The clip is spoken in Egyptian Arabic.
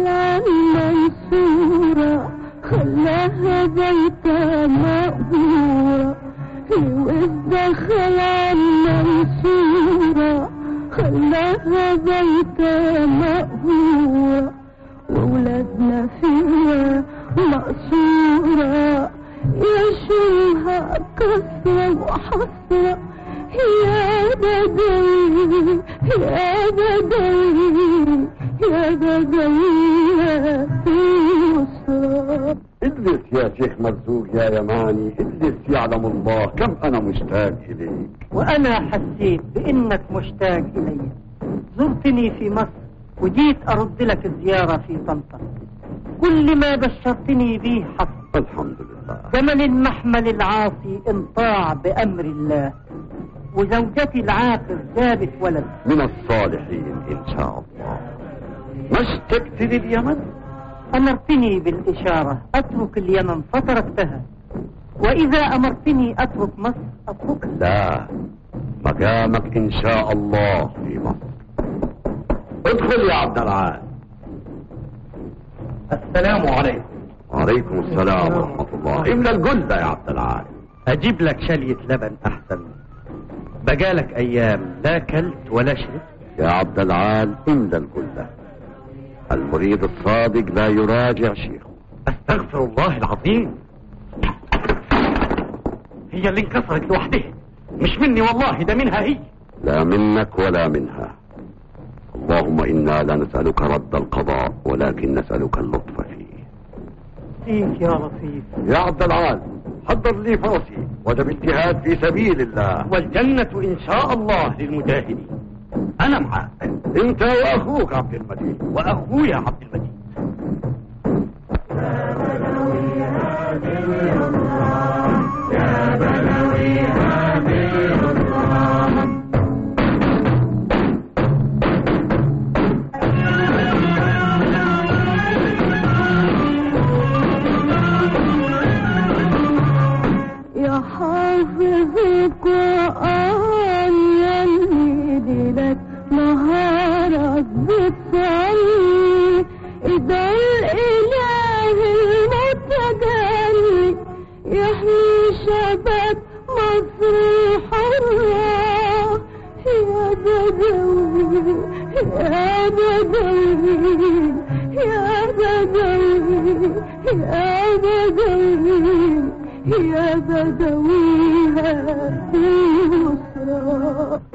عن منصورة خلاها بيتها مقبورة لوز دخل عن منصورة خلاها بيتها مقبورة وولادنا فيها مقصورة يشوفها كسرة وحسرة يا بدوي يا بدوي يا بدوي في مصر اجلس يا شيخ مرزوق يا يماني اجلس يعلم الله كم انا مشتاق اليك وأنا حسيت بإنك مشتاق إلي زرتني في مصر وجيت أرد لك الزيارة في طنطا كل ما بشرتني به حصل الحمد لله زمن المحمل العاصي انطاع بأمر الله وزوجتي العاقر جابت ولد من الصالحين ان شاء الله ما اشتقت لليمن أمرتني بالإشارة أترك اليمن فتركتها وإذا أمرتني أترك مصر أتركها لا مقامك ان شاء الله في مصر ادخل يا عبد العال السلام عليكم وعليكم السلام ورحمة الله املى الجلة يا عبد العال اجيب لك شلية لبن احسن بقالك ايام لا كلت ولا شربت يا عبد العال املى الجلة المريد الصادق لا يراجع شيخه استغفر الله العظيم هي اللي انكسرت لوحدها مش مني والله ده منها هي لا منك ولا منها اللهم إنا لا نسألك رد القضاء ولكن نسألك اللطف فيه فيك يا لطيف يا عبد العال حضر لي فرسي وده اجتهاد في سبيل الله والجنة ان شاء الله للمجاهدين انا معاك انت واخوك عبد المجيد واخويا عبد المجيد يا حافظ القرآن يلي ليلك نهارك بتصلي إذا الإله المتجلي يحمي شباب مصر حرة يا بدوي يا بدوي يا بدوي يا بدوي يا بدوي في مصر